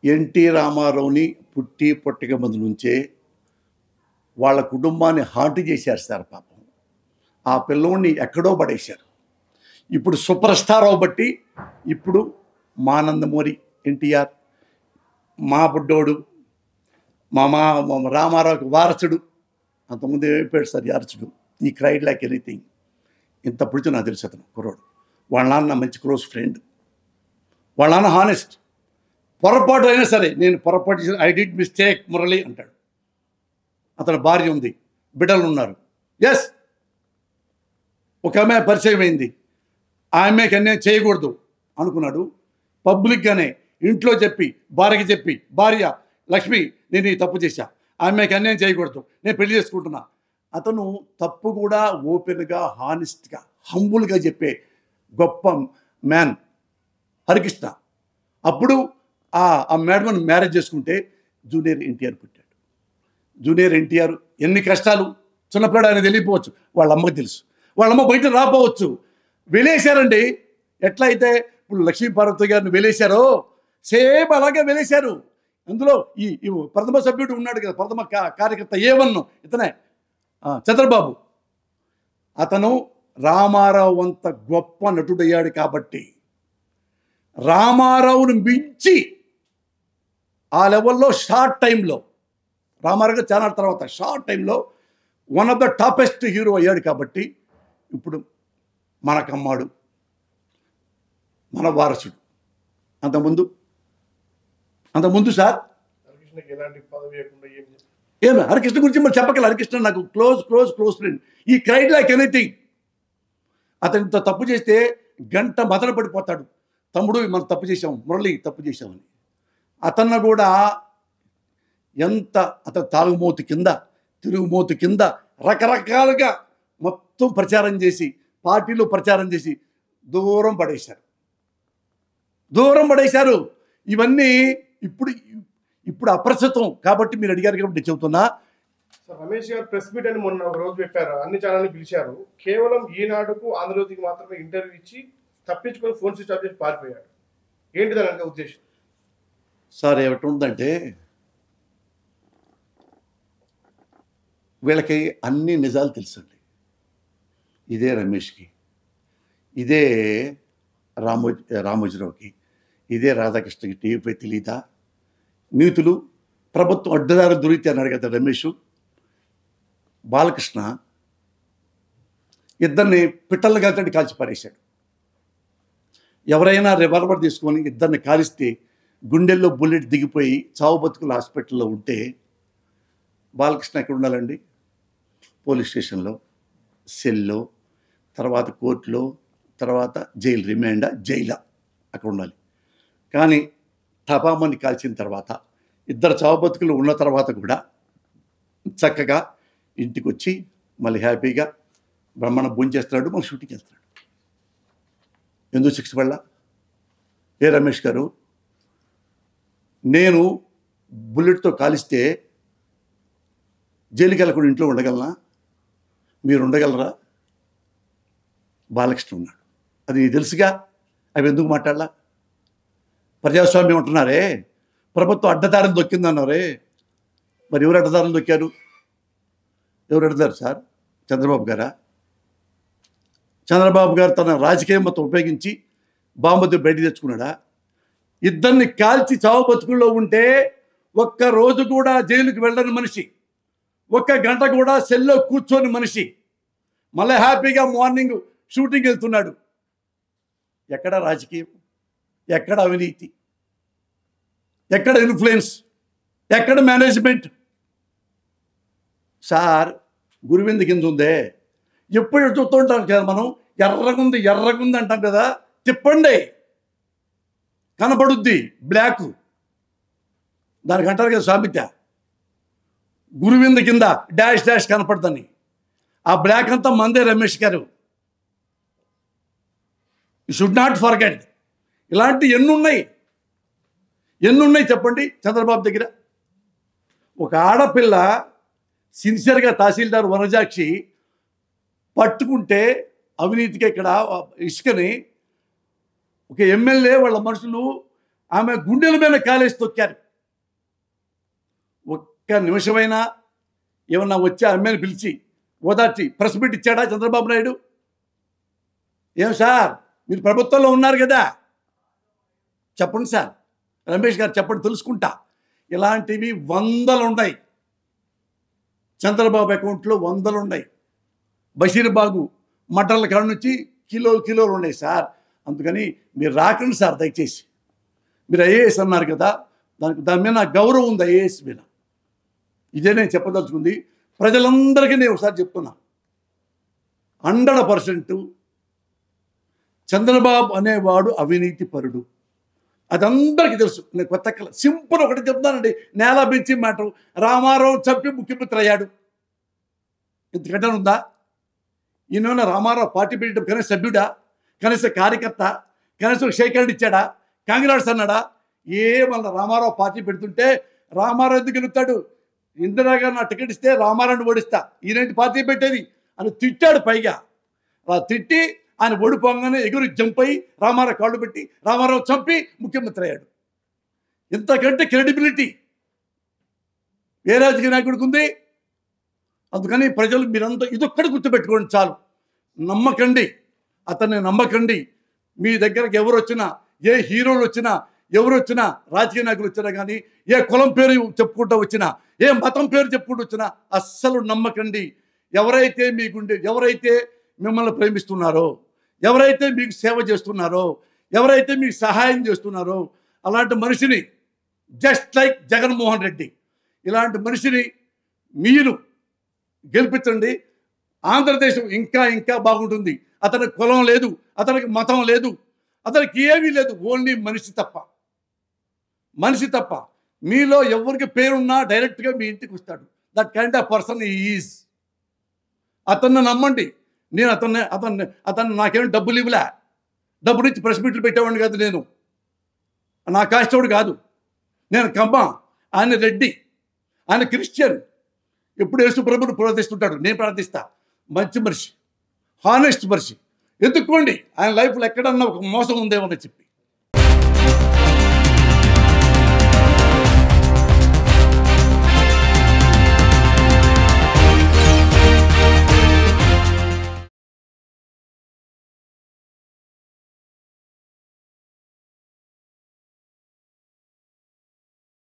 NT రామారావుని పుట్టి పుట్టక ముందు నుంచే వాళ్ళ కుటుంబాన్ని హాంట్ చేశారు సార్ పాపం ఆ పిల్లోడిని ఎక్కడో పడేశారు ఇప్పుడు సూపర్ స్టార్ అవ్వబట్టి ఇప్పుడు మా నందమూరి ఎన్టీఆర్ మా బుడ్డోడు మా మా మా రామారావుకి వారసుడు అంతకుముందు ఏమైపోయాడు సార్ వారసుడు ఈ క్రైడ్ లైక్ ఎనీథింగ్ ఇంత పుడిచి నాకు తెలుసు అతను కుర్రోడు వాళ్ళ నాన్న మంచి క్లోజ్ ఫ్రెండ్ వాళ్ళ నాన్న హానెస్ట్ పొరపాటు అయినా సరే నేను పొరపాటు చేసిన ఐ డిడ్ మిస్టేక్ మురళి అంటాడు అతని భార్య ఉంది బిడ్డలు ఉన్నారు ఎస్ ఒక ఆమె పరిచయం అయింది ఆమెకి అన్యాయం చేయకూడదు అనుకున్నాడు పబ్లిక్గానే ఇంట్లో చెప్పి భార్యకి చెప్పి భార్య లక్ష్మి నేను ఈ తప్పు చేశా ఆమెకి అన్యాయం చేయకూడదు నేను పెళ్లి చేసుకుంటున్నా అతను తప్పు కూడా ఓపెన్గా హానెస్ట్గా హంబుల్గా చెప్పే గొప్ప మ్యాన్ హరికృష్ణ అప్పుడు ఆ ఆ మేడం మ్యారేజ్ చేసుకుంటే జూనియర్ ఎన్టీఆర్ పుట్టాడు జూనియర్ ఎన్టీఆర్ ఎన్ని కష్టాలు చిన్నపిల్లడు ఆయన తెలియపోవచ్చు వాళ్ళ అమ్మకి తెలుసు వాళ్ళ అమ్మ బయట రాపోవచ్చు వెలేశారండి ఎట్లా అయితే ఇప్పుడు లక్ష్మీపార్వతి గారిని వెలేశారో సేమ్ అలాగే వెలేశారు అందులో ఈ ఈ ప్రథమ సభ్యుడు ఉన్నాడు కదా ప్రథమ కా- కార్యకర్త ఏవన్ను ఇతనే ఆ, చంద్రబాబు అతను రామారావు అంత గొప్ప నటుడయ్యాడు కాబట్టి రామారావును మించి ఆ లెవెల్లో షార్ట్ టైంలో రామారావు గారు చాలా తర్వాత షార్ట్ టైంలో one of the toppest hero అయ్యాడు కాబట్టి ఇప్పుడు మనకమ్మాడు మన వారసుడు అంతకుముందు అంతకుముందు సార్ హరికృష్ణకి ఎలాంటి పదవి లేకుండా ఏం చేయాలి? ఏం హరికృష్ణ గురించి మరి చెప్పగల హరికృష్ణ నాకు close close close friend he cried like anything అతను ఇంత తప్పు చేస్తే గంట మదన పడిపోతాడు తమ్ముడు మనం తప్పు చేశాం మురళి తప్పు చేశామని అతన్ని కూడా ఎంత అతను తాగుమోతు కింద తిరుగుమోతు కింద రకరకాలుగా మొత్తం ప్రచారం చేసి పార్టీలో ప్రచారం చేసి దూరం పడేశారు దూరం పడేశారు ఇవన్నీ ఇప్పుడు ఇప్పుడు అప్రస్తుతం కాబట్టి మీరు అడిగారు కాబట్టి నేను చెబుతున్నా సార్ రమేష్ గారు ప్రెస్ మీట్ అని మొన్న ఒక రోజు పెట్టారు అన్ని ఛానల్ని పిలిచారు కేవలం ఈనాడుకు ఆంధ్రజ్యోతికి మాత్రమే ఇంటర్వ్యూ ఇచ్చి తప్పించుకొని ఫోన్ స్విచ్ ఆఫ్ చేసి పారిపోయాడు ఏంటి దాని వెనక ఉద్దేశం సార్ ఏమిటి ఉందంటే వీళ్ళకి అన్ని నిజాలు తెలుసండి ఇదే రమేష్కి ఇదే రామో రామోజీరావుకి ఇదే రాధాకృష్ణకి టీవీపై తెలీదా నీతులు ప్రభుత్వం అడ్డదారు దొరికితే అన్నాడు కదా రమేష్ బాలకృష్ణ ఇద్దరిని పిట్టలుగా తోటి కాల్చి పారేశాడు ఎవరైనా రివాల్వర్ తీసుకొని ఇద్దరిని కాలిస్తే గుండెల్లో బుల్లెట్ దిగిపోయి చావు బతుకులు హాస్పిటల్లో ఉంటే బాలకృష్ణ ఎక్కడ ఉండాలండి పోలీస్ స్టేషన్లో సెల్లో తర్వాత కోర్టులో తర్వాత జైలు రిమాండ్ జైలా అక్కడ ఉండాలి కానీ టపామని కాల్చిన తర్వాత ఇద్దరు చావు బతుకులు ఉన్న తర్వాత కూడా చక్కగా ఇంటికి వచ్చి మళ్ళీ హ్యాపీగా బ్రహ్మాండం భోంచేస్తున్నాడు మళ్ళీ షూటింగ్కి వెళ్తున్నాడు ఎందుకు శిక్ష పడలా ఏ రమేష్ గారు నేను బుల్లెట్తో కాలిస్తే జైలుకి వెళ్ళకుండా ఇంట్లో ఉండగలనా మీరు ఉండగలరా బాలకృష్ణ ఉన్నాడు అది నీకు తెలుసుగా అవి ఎందుకు మాట్లాడలా ప్రజాస్వామ్యం ఉంటున్నారే ప్రభుత్వం అడ్డదారులు దొక్కిందన్నారే మరి ఎవరు అడ్డదారులు దొక్కారు ఎవరు అడ్డదారు సార్ చంద్రబాబు గారా చంద్రబాబు గారు తన రాజకీయ మొత్తం ఉపయోగించి బాంబుతో బయట తెచ్చుకున్నాడా ఇద్దరిని కాల్చి చావు బతుకుల్లో ఉంటే ఒక్క రోజు కూడా జైలుకి వెళ్ళని మనిషి ఒక్క గంట కూడా సెల్లో కూర్చొని మనిషి మళ్ళీ హ్యాపీగా మార్నింగ్ షూటింగ్ వెళ్తున్నాడు ఎక్కడ రాజకీయం ఎక్కడ అవినీతి ఎక్కడ ఇన్ఫ్లుయెన్స్ ఎక్కడ మేనేజ్మెంట్ సార్ గురువింద కింద ఉందే ఎప్పుడు చూస్తుంటాం కదా మనం ఎర్రగుంది ఎర్రగుంది అంటాం కదా తిప్పండి కనపడుద్ది బ్లాక్ దానికి అంటారు కదా సామెత గురువింద కింద డాష్ డాష్ కనపడుతుంది ఆ బ్లాక్ అంతా మందే రమేష్ గారు యూ షుడ్ నాట్ ఫర్గెట్ ఇలాంటి ఎన్ని ఉన్నాయి ఎన్ని ఉన్నాయి చెప్పండి చంద్రబాబు దగ్గర ఒక ఆడపిల్ల సిన్సియర్గా తహసీల్దార్ వనజాక్షి పట్టుకుంటే అవినీతిగా ఇక్కడ ఇసుకని ఒక ఎమ్మెల్యే వాళ్ళ మనుషులు ఆమె గుండెల మీద కాలేసి తొక్కారు ఒక్క నిమిషమైనా ఏమన్నా వచ్చి ఆమెను పిలిచి ఓదార్చి ప్రెస్ మీట్ ఇచ్చాడా చంద్రబాబు నాయుడు ఏం సార్ మీరు ప్రభుత్వంలో ఉన్నారు కదా చెప్పండి సార్ రమేష్ గారు చెప్పండి తెలుసుకుంటా ఇలాంటివి వందలు ఉన్నాయి చంద్రబాబు అకౌంట్లో వందలు ఉన్నాయి బషీర్ బాగు మటన్ల కాడ నుంచి కిలోలు కిలోలు ఉన్నాయి సార్ అందుకని మీరు రాకండి సార్ దయచేసి మీరు ఐఏఎస్ అన్నారు కదా దానికి దాని మీద నాకు గౌరవం ఉంది ఐఏఎస్ మీద ఇదే నేను చెప్పదలుచుకుంది ప్రజలందరికీ నేను ఒకసారి చెప్తున్నా హండ్రెడ్ పర్సెంట్ చంద్రబాబు అనేవాడు అవినీతి పరుడు అది అందరికీ తెలుసు నేను కొత్త కల సింపుల్ ఒకటి చెప్తానండి నేల బెంచి మ్యాటర్ రామారావు చంపి ముఖ్యమంత్రి అయ్యాడు ఇంతకంటే ఉందా ఈయన రామారావు పార్టీ పెట్టడం కనీస సభ్యుడా కనీస కార్యకర్త కనీసం షేక్ హ్యాండ్ ఇచ్చాడా కాంగ్రెస్ అన్నాడా ఏ మళ్ళీ రామారావు పార్టీ పెడుతుంటే రామారావు ఎందుకు గెలుస్తాడు ఇందిరాగారు నా టికెట్ ఇస్తే రామారావుని ఓడిస్తా ఈయనేంటి పార్టీ పెట్టేది అని తిట్టాడు పైగా అలా తిట్టి ఆయన ఓడిపోగానే ఎగురు జంప్ అయ్యి రామారావు కాళ్ళు పెట్టి రామారావు చంపి ముఖ్యమంత్రి అయ్యాడు ఇంతకంటే క్రెడిబిలిటీ ఏ రాజకీయ నాయకుడికి ఉంది అందుకని ప్రజలు మీరంతా ఇదొక్కటి గుర్తుపెట్టుకోండి చాలు నమ్మకండి అతన్ని నమ్మకండి మీ దగ్గరకు ఎవరు వచ్చినా ఏ హీరోలు వచ్చినా ఎవరు వచ్చినా రాజకీయ నాయకులు వచ్చినా కానీ ఏ కులం పేరు చెప్పుకుంటూ వచ్చినా ఏ మతం పేరు చెప్పుకుంటూ వచ్చినా అస్సలు నమ్మకండి ఎవరైతే మీకుండే ఎవరైతే మిమ్మల్ని ప్రేమిస్తున్నారో ఎవరైతే మీకు సేవ చేస్తున్నారో ఎవరైతే మీకు సహాయం చేస్తున్నారో అలాంటి మనిషిని జస్ట్ లైక్ జగన్మోహన్ రెడ్డి ఇలాంటి మనిషిని మీరు గెలిపించండి ఆంధ్రదేశం ఇంకా ఇంకా బాగుంటుంది అతనికి కులం లేదు అతనికి మతం లేదు అతనికి ఏమీ లేదు ఓన్లీ మనిషి తప్ప మనిషి తప్ప మీలో ఎవరికి పేరున్నా డైరెక్ట్గా మీ ఇంటికి వస్తాడు that kind of person is అతన్ని నమ్మండి నేను అతన్ని అతన్ని అతన్ని నాకేం డబ్బులు ఇవ్వలే డబ్బులు ఇచ్చి ప్రెస్ మీట్లు పెట్టేవాడిని కాదు నేను నా కాస్టోడు కాదు నేను కమ్మ ఆయన రెడ్డి ఆయన క్రిస్టియన్ ఎప్పుడు యేసు ప్రభుని ప్రార్థిస్తుంటాడు నేను ప్రార్థిస్తా మంచి మనిషి హానెస్ట్ మనిషి ఎత్తుక్కోండి ఆయన లైఫ్లో ఎక్కడన్నా ఒక మోసం ఉందేమో అని చెప్పి